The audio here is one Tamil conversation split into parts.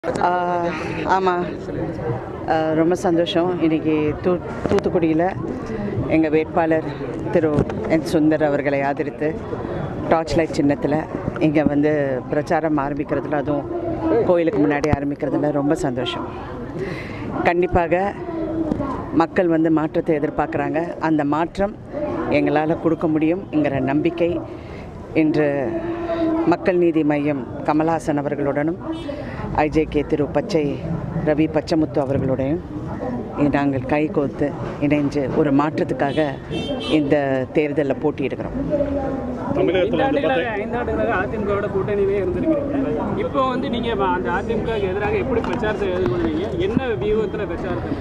ஆமாம் ரொம்ப சந்தோஷம் இன்றைக்கி தூ தூத்துக்குடியில் எங்கள் வேட்பாளர் திரு என் சுந்தர் அவர்களை ஆதரித்து டார்ச் லைட் சின்னத்தில் இங்கே வந்து பிரச்சாரம் ஆரம்பிக்கிறதுல அதுவும் கோயிலுக்கு முன்னாடி ஆரம்பிக்கிறதுல ரொம்ப சந்தோஷம் கண்டிப்பாக மக்கள் வந்து மாற்றத்தை எதிர்பார்க்குறாங்க அந்த மாற்றம் எங்களால் கொடுக்க முடியுங்கிற நம்பிக்கை இன்று மக்கள் நீதி மையம் கமல்ஹாசன் அவர்களுடனும் ஐஜேகே திரு பச்சை ரவி பச்சமுத்து அவர்களுடையும் நாங்கள் கை கோர்த்து இணைஞ்சு ஒரு மாற்றத்துக்காக இந்த தேர்தலில் போட்டியிடுகிறோம் தமிழகத்தில் வந்து ஐந்தாண்டுகளாக பார்த்தா ஐந்தாண்டுகளாக அதிமுகவோட கூட்டணியிலே இருந்திருக்கிறீங்க இப்போ வந்து நீங்க அந்த அதிமுகவுக்கு எதிராக எப்படி பிரச்சாரத்தை எதிர்கொள்வீங்க என்ன வியூகத்தில் பிரச்சாரத்தை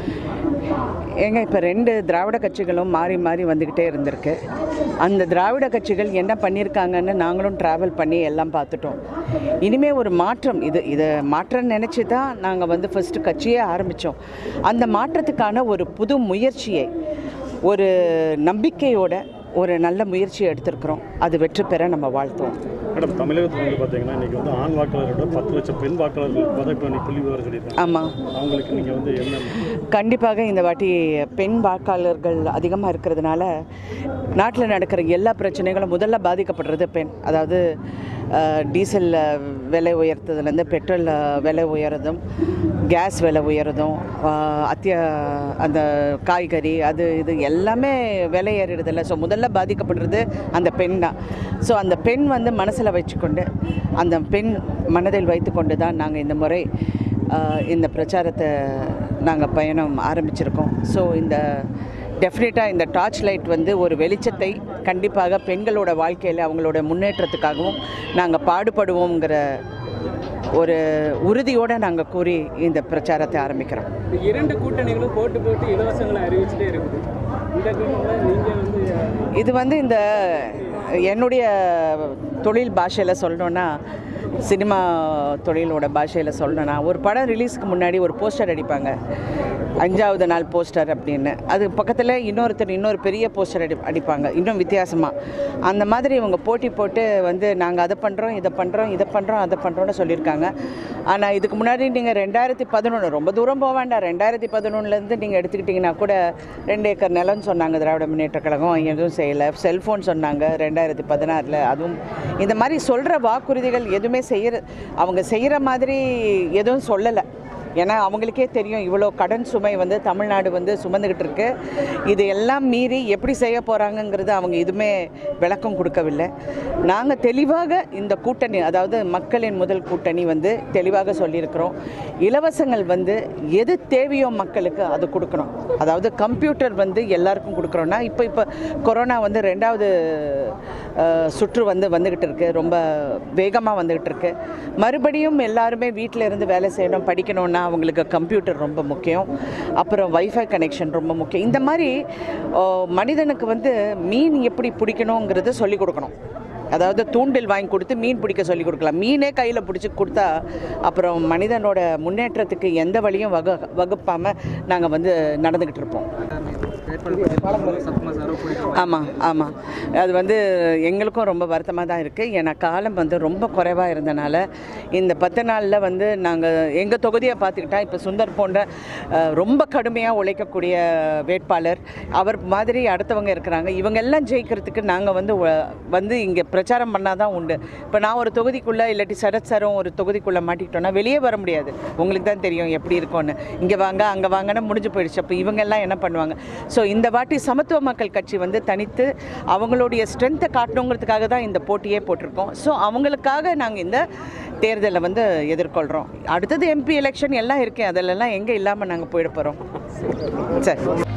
ஏங்க இப்போ ரெண்டு திராவிட கட்சிகளும் மாறி மாறி வந்துக்கிட்டே இருந்திருக்கு அந்த திராவிட கட்சிகள் என்ன பண்ணியிருக்காங்கன்னு நாங்களும் ட்ராவல் பண்ணி எல்லாம் பார்த்துட்டோம் இனிமேல் ஒரு மாற்றம் இது இதை மாற்றம் நினச்சி தான் நாங்கள் வந்து ஃபஸ்ட்டு கட்சியே ஆரம்பித்தோம் அந்த மாற்றத்துக்கான ஒரு புது முயற்சியை ஒரு நம்பிக்கையோட ஒரு நல்ல முயற்சியை எடுத்திருக்கிறோம் அது வெற்றி பெற நம்ம வாழ்த்துவோம் மேடம் தமிழகத்தில் வந்து பார்த்தீங்கன்னா இன்னைக்கு வந்து ஆண் வாக்காளரோட பத்து லட்சம் பெண் வாக்காளர்கள் பதவி புள்ளி விவரம் சொல்லியிருக்காங்க ஆமாம் அவங்களுக்கு நீங்கள் வந்து என்ன கண்டிப்பாக இந்த வாட்டி பெண் வாக்காளர்கள் அதிகமாக இருக்கிறதுனால நாட்டில் நடக்கிற எல்லா பிரச்சனைகளும் முதல்ல பாதிக்கப்படுறது பெண் அதாவது அஹ், டீசல் அஹ், விலை உயர்த்ததுலேருந்து பெட்ரோல் அஹ், விலை உயரதும் கேஸ் விலை உயரதும் அஹ், அத்திய அந்த காய்கறி அது இது எல்லாமே விலை ஏறிடுதில்ல ஸோ முதல்ல பாதிக்கப்படுறது அந்த பெண் தான் ஸோ அந்த பெண் வந்து மனசில் வச்சுக்கொண்டு அந்த பெண் மனதில் வைத்துக்கொண்டு தான் நாங்கள் இந்த முறை ஆஹ் இந்த பிரச்சாரத்தை நாங்கள் பயணம் ஆரம்பிச்சிருக்கோம் ஸோ இந்த டெஃபினட்டாக இந்த டார்ச் லைட் வந்து ஒரு வெளிச்சத்தை கண்டிப்பாக பெண்களோட வாழ்க்கையில் அவங்களோட முன்னேற்றத்துக்காகவும் நாங்கள் பாடுபடுவோங்கிற ஒரு உறுதியோடு நாங்கள் கூறி இந்த பிரச்சாரத்தை ஆரம்பிக்கிறோம் இந்த இரண்டு கூட்டணிகளும் போட்டு போட்டு இலவசங்களை அறிவிச்சுட்டே இருக்குது இந்த கூட்டணியில் நீங்கள் வந்து இது வந்து இந்த என்னுடைய தொழில் பாஷையில் சொல்லணுன்னா சினிமா தொழிலோட பாஷையில் சொல்லணுன்னா ஒரு படம் ரிலீஸ்க்கு முன்னாடி ஒரு போஸ்டர் அடிப்பாங்க அஞ்சாவது நாள் போஸ்டர் அப்படின்னு அது பக்கத்தில் இன்னொருத்தர் இன்னொரு பெரிய போஸ்டர் அடி அடிப்பாங்க இன்னும் வித்தியாசமாக அந்த மாதிரி இவங்க போட்டி போட்டு வந்து நாங்கள் அதை பண்ணுறோம் இதை பண்ணுறோம் இதை பண்ணுறோம் அதை பண்ணுறோன்னு சொல்லியிருக்காங்க ஆனால் இதுக்கு முன்னாடி நீங்கள் ரெண்டாயிரத்தி பதினொன்று ரொம்ப தூரம் போக வேண்டாம் ரெண்டாயிரத்தி பதினொன்றுலேருந்து நீங்கள் எடுத்துக்கிட்டிங்கன்னா கூட ரெண்டு ஏக்கர் நிலம்னு சொன்னாங்க திராவிட முன்னேற்ற கழகம் எதுவும் செய்யலை செல்ஃபோன் சொன்னாங்க ரெண்டாயிரத்தி பதினாறில் அதுவும் இந்த மாதிரி சொல்கிற வாக்குறுதிகள் எதுவுமே செய்கிற அவங்க செய்கிற மாதிரி எதுவும் சொல்லலை ஏன்னா அவங்களுக்கே தெரியும் இவ்வளோ கடன் சுமை வந்து தமிழ்நாடு வந்து சுமந்துக்கிட்டு இருக்கு இது எல்லாம் மீறி எப்படி செய்ய போகிறாங்கங்கிறது அவங்க எதுவுமே விளக்கம் கொடுக்கவில்லை நாங்கள் தெளிவாக இந்த கூட்டணி அதாவது மக்களின் முதல் கூட்டணி வந்து தெளிவாக சொல்லியிருக்கிறோம் இலவசங்கள் வந்து எது தேவையோ மக்களுக்கு அது கொடுக்கணும் அதாவது கம்ப்யூட்டர் வந்து எல்லாருக்கும் கொடுக்குறோன்னா இப்போ இப்போ கொரோனா வந்து ரெண்டாவது அஹ், சுற்று வந்து வந்துக்கிட்டு இருக்கு ரொம்ப வேகமாக வந்துக்கிட்டு இருக்கு மறுபடியும் எல்லாருமே வீட்டில் இருந்து வேலை செய்யணும் படிக்கணும்னா அவங்களுக்கு கம்ப்யூட்டர் ரொம்ப முக்கியம் அப்புறம் வைஃபை கனெக்ஷன் ரொம்ப முக்கியம் இந்த மாதிரி அஹ், மனிதனுக்கு வந்து மீன் எப்படி பிடிக்கணுங்கிறது சொல்லிக் கொடுக்கணும் அதாவது தூண்டில் வாங்கி கொடுத்து மீன் பிடிக்க சொல்லி கொடுக்கலாம் மீனே கையில் பிடிச்சி கொடுத்தா அப்புறம் மனிதனோட முன்னேற்றத்துக்கு எந்த வழியும் வகு வகுப்பாமல் நாங்கள் வந்து நடந்துக்கிட்டு இருப்போம் ஆமாம் ஆமாம் அது வந்து எங்களுக்கும் ரொம்ப வருத்தமாக தான் இருக்குது ஏன்னா காலம் வந்து ரொம்ப குறைவாக இருந்தனால இந்த பத்து நாளில் வந்து நாங்கள் எங்கள் தொகுதியை பார்த்துக்கிட்டா இப்போ சுந்தர் போன்ற அஹ், ரொம்ப கடுமையாக உழைக்கக்கூடிய வேட்பாளர் அவர் மாதிரி அடுத்தவங்க இருக்கிறாங்க இவங்க எல்லாம் ஜெயிக்கிறதுக்கு நாங்கள் வந்து உ- வந்து இங்கே பிரச்சாரம் பண்ணால் தான் உண்டு இப்போ நான் ஒரு தொகுதிக்குள்ளே இல்லாட்டி சரத் சாரும் ஒரு தொகுதிக்குள்ளே மாட்டிக்கிட்டோன்னா வெளியே வர முடியாது உங்களுக்கு தான் தெரியும் எப்படி இருக்கும்னு இங்கே வாங்க அங்கே வாங்கன்னா முடிஞ்சு போயிடுச்சு அப்போ இவங்க எல்லாம் என்ன பண்ணுவாங்க ஸோ இந்த வாட்டி சமத்துவ மக்கள் கட்சி வந்து தனித்து அவங்களுடைய ஸ்ட்ரென்த்தை காட்டணுங்கிறதுக்காக தான் இந்த போட்டியே போட்டிருக்கோம் ஸோ அவங்களுக்காக நாங்கள் இந்த தேர்தலை வந்து எதிர்கொள்கிறோம் அடுத்தது எம்பி எலெக்ஷன் எல்லாம் இருக்கேன் அதிலெல்லாம் எங்கே இல்லாமல் நாங்கள் போயிட போகிறோம் சரி